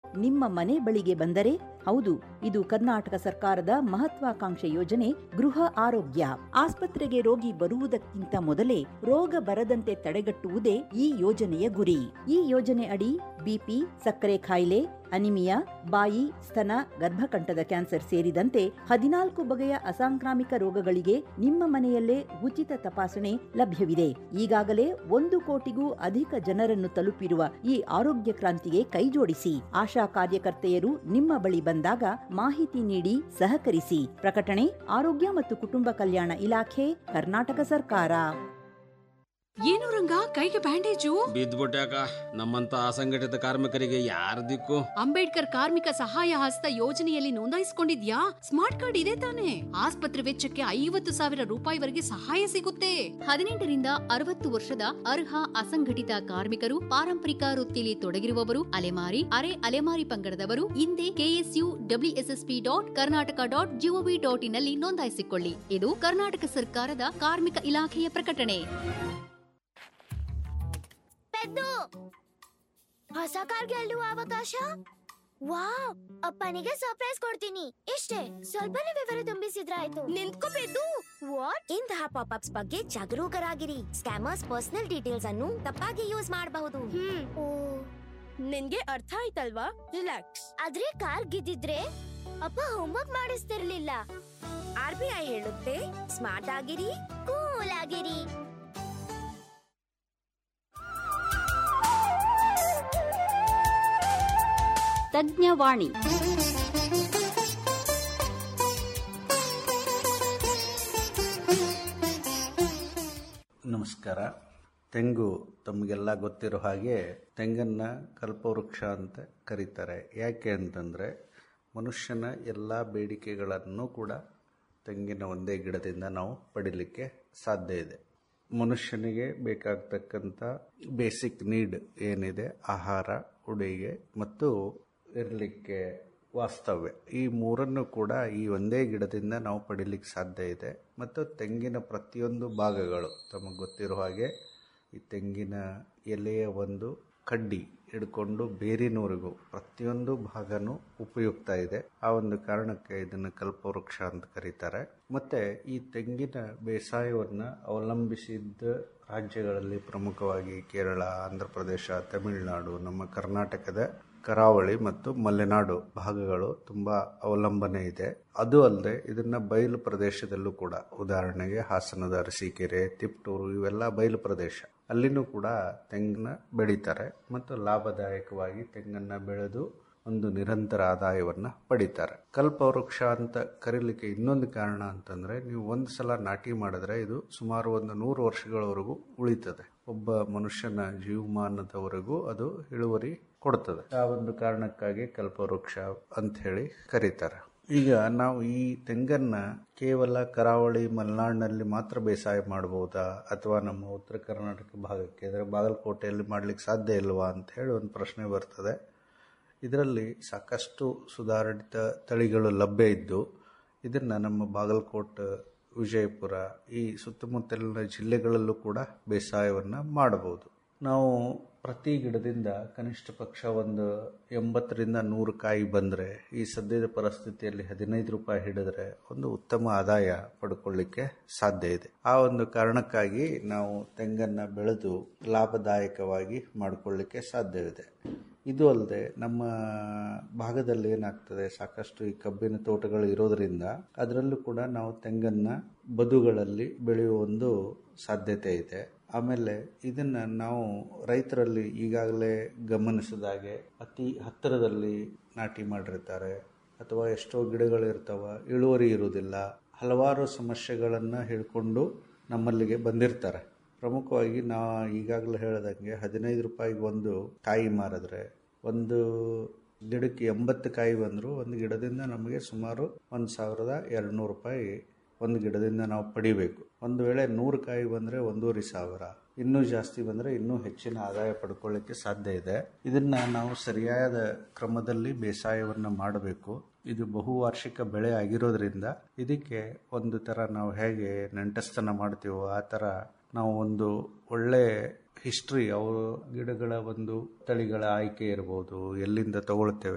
ನಿಮ್ಮ ಮನೆ ಬಳಿಗೆ ಬಂದರೆ ಹೌದು ಇದು ಕರ್ನಾಟಕ ಸರ್ಕಾರದ ಮಹತ್ವಾಕಾಂಕ್ಷೆ ಯೋಜನೆ ಗೃಹ ಆರೋಗ್ಯ ಆಸ್ಪತ್ರೆಗೆ ರೋಗಿ ಬರುವುದಕ್ಕಿಂತ ಮೊದಲೇ ರೋಗ ಬರದಂತೆ ತಡೆಗಟ್ಟುವುದೇ ಈ ಯೋಜನೆಯ ಗುರಿ ಈ ಯೋಜನೆ ಅಡಿ ಬಿಪಿ ಸಕ್ಕರೆ ಕಾಯಿಲೆ ಅನಿಮಿಯಾ ಬಾಯಿ ಸ್ತನ ಗರ್ಭಕಂಠದ ಕ್ಯಾನ್ಸರ್ ಸೇರಿದಂತೆ ಹದಿನಾಲ್ಕು ಬಗೆಯ ಅಸಾಂಕ್ರಾಮಿಕ ರೋಗಗಳಿಗೆ ನಿಮ್ಮ ಮನೆಯಲ್ಲೇ ಉಚಿತ ತಪಾಸಣೆ ಲಭ್ಯವಿದೆ ಈಗಾಗಲೇ ಒಂದು ಕೋಟಿಗೂ ಅಧಿಕ ಜನರನ್ನು ತಲುಪಿರುವ ಈ ಆರೋಗ್ಯ ಕ್ರಾಂತಿಗೆ ಕೈಜೋಡಿಸಿ ಆಶಾ ಕಾರ್ಯಕರ್ತೆಯರು ನಿಮ್ಮ ಬಳಿ ಬಂದಾಗ ಮಾಹಿತಿ ನೀಡಿ ಸಹಕರಿಸಿ ಪ್ರಕಟಣೆ ಆರೋಗ್ಯ ಮತ್ತು ಕುಟುಂಬ ಕಲ್ಯಾಣ ಇಲಾಖೆ ಕರ್ನಾಟಕ ಸರ್ಕಾರ ಏನು ರಂಗ ಕೈಗೆ ಬ್ಯಾಂಡೇಜು ಬಿದ್ದ್ಬಿಟ್ಯಾಕ ನಮ್ಮಂತ ಅಸಂಘಟಿತ ಕಾರ್ಮಿಕರಿಗೆ ಯಾರ ದಿಕ್ಕು ಅಂಬೇಡ್ಕರ್ ಕಾರ್ಮಿಕ ಸಹಾಯ ಹಸ್ತ ಯೋಜನೆಯಲ್ಲಿ ನೋಂದಾಯಿಸಿಕೊಂಡಿದ್ಯಾ ಸ್ಮಾರ್ಟ್ ಕಾರ್ಡ್ ಇದೆ ತಾನೆ ಆಸ್ಪತ್ರೆ ವೆಚ್ಚಕ್ಕೆ ಐವತ್ತು ಸಾವಿರ ರೂಪಾಯಿವರೆಗೆ ಸಹಾಯ ಸಿಗುತ್ತೆ ಹದಿನೆಂಟರಿಂದ ಅರವತ್ತು ವರ್ಷದ ಅರ್ಹ ಅಸಂಘಟಿತ ಕಾರ್ಮಿಕರು ಪಾರಂಪರಿಕ ವೃತ್ತಿಯಲ್ಲಿ ತೊಡಗಿರುವವರು ಅಲೆಮಾರಿ ಅರೆ ಅಲೆಮಾರಿ ಪಂಗಡದವರು ಹಿಂದೆ KSU WSSP dot Karnataka dot GOV dot ಇನ್ನಲ್ಲಿ ನೋಂದಾಯಿಸಿಕೊಳ್ಳಿ ಇದು ಕರ್ನಾಟಕ ಸರ್ಕಾರದ ಕಾರ್ಮಿಕ ಇಲಾಖೆಯ ಪ್ರಕಟಣೆ ಪೆದ್ದು ಹೊಸ ಕಾರ್ ಗೆಲ್ಲುವ ಅವಕಾಶ ವಾವ್ ಅಪ್ಪನಿಗೆ ಸರ್ಪ್ರೈಸ್ ಕೊಡ್ತೀನಿ ಇಷ್ಟೇ ಸ್ವಲ್ಪನೇ ವಿವರ ತುಂಬಿಸಿದ್ರಾಯ್ತು ನಿಂತ್ಕೋ ಪೆದ್ದು ವಾಟ್ ಇಂತಹ ಪಾಪ್ಅಪ್ಸ್ ಬಗ್ಗೆ ಜಾಗರೂಕರಾಗಿರಿ ಸ್ಕ್ಯಾಮರ್ಸ್ ಪರ್ಸನಲ್ ಡೀಟೇಲ್ಸ್ ಅನ್ನು ತಪ್ಪಾಗಿ ಯೂಸ್ ಮಾಡಬಹುದು ಓ ನಿನ್ಗೆ ಅರ್ಥ ಆಯ್ತಲ್ವಾ ರಿಲ್ಯಾಕ್ಸ್ ಆದ್ರೆ ಕಾರ್ ಗೆದ್ದಿದ್ರೆ ಅಪ್ಪ ಹೋಮ್ವರ್ಕ್ ಮಾಡಿಸ್ತಿರ್ಲಿಲ್ಲ ಆರ್ ಬಿ ಐ ಹೇಳುತ್ತೆ ಸ್ಮಾರ್ಟ್ ಆಗಿರಿ ಕೂಲ್ ಆಗಿರಿ ತಜ್ಞವಾಣಿ ನಮಸ್ಕಾರ ತೆಂಗು ತಮಗೆಲ್ಲ ಗೊತ್ತಿರೋ ಹಾಗೆ ತೆಂಗನ್ನು ಕಲ್ಪವೃಕ್ಷ ಅಂತ ಕರೀತಾರೆ ಯಾಕೆ ಅಂತಂದರೆ ಮನುಷ್ಯನ ಎಲ್ಲ ಬೇಡಿಕೆಗಳನ್ನು ಕೂಡ ತೆಂಗಿನ ಒಂದೇ ಗಿಡದಿಂದ ನಾವು ಪಡಿಲಿಕ್ಕೆ ಸಾಧ್ಯ ಇದೆ ಮನುಷ್ಯನಿಗೆ ಬೇಕಾಗ್ತಕ್ಕಂಥ ಬೇಸಿಕ್ ನೀಡ್ ಏನಿದೆ ಆಹಾರ ಉಡುಗೆ ಮತ್ತು ಇರಲಿಕ್ಕೆ ವಾಸ್ತವ್ಯ ಈ ಮೂರನ್ನು ಕೂಡ ಈ ಒಂದೇ ಗಿಡದಿಂದ ನಾವು ಪಡಿಲಿಕ್ಕೆ ಸಾಧ್ಯ ಇದೆ ಮತ್ತು ತೆಂಗಿನ ಪ್ರತಿಯೊಂದು ಭಾಗಗಳು ತಮಗೆ ಗೊತ್ತಿರೋ ಹಾಗೆ ಈ ತೆಂಗಿನ ಎಲೆಯ ಒಂದು ಕಡ್ಡಿ ಹಿಡ್ಕೊಂಡು ಬೇರಿನವರೆಗೂ ಪ್ರತಿಯೊಂದು ಭಾಗನೂ ಉಪಯುಕ್ತ ಇದೆ ಆ ಒಂದು ಕಾರಣಕ್ಕೆ ಇದನ್ನು ಕಲ್ಪವೃಕ್ಷ ಅಂತ ಕರೀತಾರೆ ಮತ್ತೆ ಈ ತೆಂಗಿನ ಬೇಸಾಯವನ್ನು ಅವಲಂಬಿಸಿದ್ದ ರಾಜ್ಯಗಳಲ್ಲಿ ಪ್ರಮುಖವಾಗಿ ಕೇರಳ ಆಂಧ್ರ ಪ್ರದೇಶ ತಮಿಳುನಾಡು ನಮ್ಮ ಕರ್ನಾಟಕದ ಕರಾವಳಿ ಮತ್ತು ಮಲೆನಾಡು ಭಾಗಗಳು ತುಂಬಾ ಅವಲಂಬನೆ ಇದೆ ಅದು ಅಲ್ಲದೆ ಇದನ್ನ ಬಯಲು ಪ್ರದೇಶದಲ್ಲೂ ಕೂಡ ಉದಾಹರಣೆಗೆ ಹಾಸನದ ಅರಸೀಕೆರೆ ತಿಪ್ಟೂರು ಇವೆಲ್ಲ ಬಯಲು ಪ್ರದೇಶ ಅಲ್ಲಿನೂ ಕೂಡ ತೆಂಗನ್ನ ಬೆಳೀತಾರೆ ಮತ್ತು ಲಾಭದಾಯಕವಾಗಿ ತೆಂಗನ್ನ ಬೆಳೆದು ಒಂದು ನಿರಂತರ ಆದಾಯವನ್ನ ಪಡಿತಾರೆ ಕಲ್ಪವೃಕ್ಷ ಅಂತ ಕರೀಲಿಕ್ಕೆ ಇನ್ನೊಂದು ಕಾರಣ ಅಂತಂದ್ರೆ ನೀವು ಒಂದು ಸಲ ನಾಟಿ ಮಾಡಿದ್ರೆ ಇದು ಸುಮಾರು ಒಂದು ನೂರು ವರ್ಷಗಳವರೆಗೂ ಉಳಿತದೆ ಒಬ್ಬ ಮನುಷ್ಯನ ಜೀವಮಾನದವರೆಗೂ ಅದು ಇಳುವರಿ ಕೊಡ್ತದೆ ಆ ಒಂದು ಕಾರಣಕ್ಕಾಗಿ ಕಲ್ಪವೃಕ್ಷ ಅಂತ ಹೇಳಿ ಕರೀತಾರೆ ಈಗ ನಾವು ಈ ತೆಂಗನ್ನ ಕೇವಲ ಕರಾವಳಿ ಮಲೆನಾಡಿನಲ್ಲಿ ಮಾತ್ರ ಬೇಸಾಯ ಮಾಡಬಹುದಾ ಅಥವಾ ನಮ್ಮ ಉತ್ತರ ಕರ್ನಾಟಕ ಭಾಗಕ್ಕೆ ಅಂದರೆ ಬಾಗಲಕೋಟೆಯಲ್ಲಿ ಮಾಡ್ಲಿಕ್ಕೆ ಸಾಧ್ಯ ಇಲ್ವಾ ಅಂತ ಹೇಳಿ ಒಂದು ಪ್ರಶ್ನೆ ಬರ್ತದೆ ಇದರಲ್ಲಿ ಸಾಕಷ್ಟು ಸುಧಾರಿತ ತಳಿಗಳು ಲಭ್ಯ ಇದ್ದು ಇದನ್ನು ನಮ್ಮ ಬಾಗಲಕೋಟೆ ವಿಜಯಪುರ ಈ ಸುತ್ತಮುತ್ತಲಿನ ಜಿಲ್ಲೆಗಳಲ್ಲೂ ಕೂಡ ಬೇಸಾಯವನ್ನು ಮಾಡಬಹುದು ನಾವು ಪ್ರತಿ ಗಿಡದಿಂದ ಕನಿಷ್ಠ ಪಕ್ಷ ಒಂದು ಎಂಬತ್ತರಿಂದ ನೂರು ಕಾಯಿ ಬಂದರೆ ಈ ಸದ್ಯದ ಪರಿಸ್ಥಿತಿಯಲ್ಲಿ ಹದಿನೈದು ರೂಪಾಯಿ ಹಿಡಿದ್ರೆ ಒಂದು ಉತ್ತಮ ಆದಾಯ ಪಡ್ಕೊಳ್ಳಿಕ್ಕೆ ಸಾಧ್ಯ ಇದೆ ಆ ಒಂದು ಕಾರಣಕ್ಕಾಗಿ ನಾವು ತೆಂಗನ್ನು ಬೆಳೆದು ಲಾಭದಾಯಕವಾಗಿ ಮಾಡಿಕೊಳ್ಳಿಕ್ಕೆ ಸಾಧ್ಯವಿದೆ ಇದು ಅಲ್ಲದೆ ನಮ್ಮ ಭಾಗದಲ್ಲಿ ಏನಾಗ್ತದೆ ಸಾಕಷ್ಟು ಈ ಕಬ್ಬಿನ ತೋಟಗಳು ಇರೋದ್ರಿಂದ ಅದರಲ್ಲೂ ಕೂಡ ನಾವು ತೆಂಗನ್ನ ಬದುಗಳಲ್ಲಿ ಬೆಳೆಯುವ ಒಂದು ಸಾಧ್ಯತೆ ಇದೆ ಆಮೇಲೆ ಇದನ್ನ ನಾವು ರೈತರಲ್ಲಿ ಈಗಾಗಲೇ ಗಮನಿಸಿದಾಗೆ ಅತಿ ಹತ್ತಿರದಲ್ಲಿ ನಾಟಿ ಮಾಡಿರ್ತಾರೆ ಅಥವಾ ಎಷ್ಟೋ ಗಿಡಗಳಿರ್ತಾವ ಇಳುವರಿ ಇರುವುದಿಲ್ಲ ಹಲವಾರು ಸಮಸ್ಯೆಗಳನ್ನು ಹಿಡ್ಕೊಂಡು ನಮ್ಮಲ್ಲಿಗೆ ಬಂದಿರ್ತಾರೆ ಪ್ರಮುಖವಾಗಿ ನಾ ಈಗಾಗಲೇ ಹೇಳ್ದಂಗೆ ಹದಿನೈದು ರೂಪಾಯಿಗೆ ಒಂದು ಕಾಯಿ ಮಾರಿದ್ರೆ ಒಂದು ಗಿಡಕ್ಕೆ ಎಂಬತ್ತು ಕಾಯಿ ಬಂದರೂ ಒಂದು ಗಿಡದಿಂದ ನಮಗೆ ಸುಮಾರು ಒಂದು ಸಾವಿರದ ಎರಡು ನೂರು ರೂಪಾಯಿ ಒಂದು ಗಿಡದಿಂದ ನಾವು ಪಡಿಬೇಕು ಒಂದು ವೇಳೆ ನೂರು ಕಾಯಿ ಬಂದರೆ ಒಂದೂವರೆ ಸಾವಿರ ಇನ್ನೂ ಜಾಸ್ತಿ ಬಂದರೆ ಇನ್ನೂ ಹೆಚ್ಚಿನ ಆದಾಯ ಪಡ್ಕೊಳ್ಳಿಕ್ಕೆ ಸಾಧ್ಯ ಇದೆ ಇದನ್ನ ನಾವು ಸರಿಯಾದ ಕ್ರಮದಲ್ಲಿ ಬೇಸಾಯವನ್ನು ಮಾಡಬೇಕು ಇದು ಬಹುವಾರ್ಷಿಕ ಬೆಳೆ ಆಗಿರೋದ್ರಿಂದ ಇದಕ್ಕೆ ಒಂದು ಥರ ನಾವು ಹೇಗೆ ನೆಂಟಸ್ತನ ಮಾಡ್ತೀವೋ ಆ ಥರ ನಾವು ಒಂದು ಒಳ್ಳೆ ಹಿಸ್ಟ್ರಿ ಅವರು ಗಿಡಗಳ ಒಂದು ತಳಿಗಳ ಆಯ್ಕೆ ಇರ್ಬೋದು ಎಲ್ಲಿಂದ ತಗೊಳ್ತೇವೆ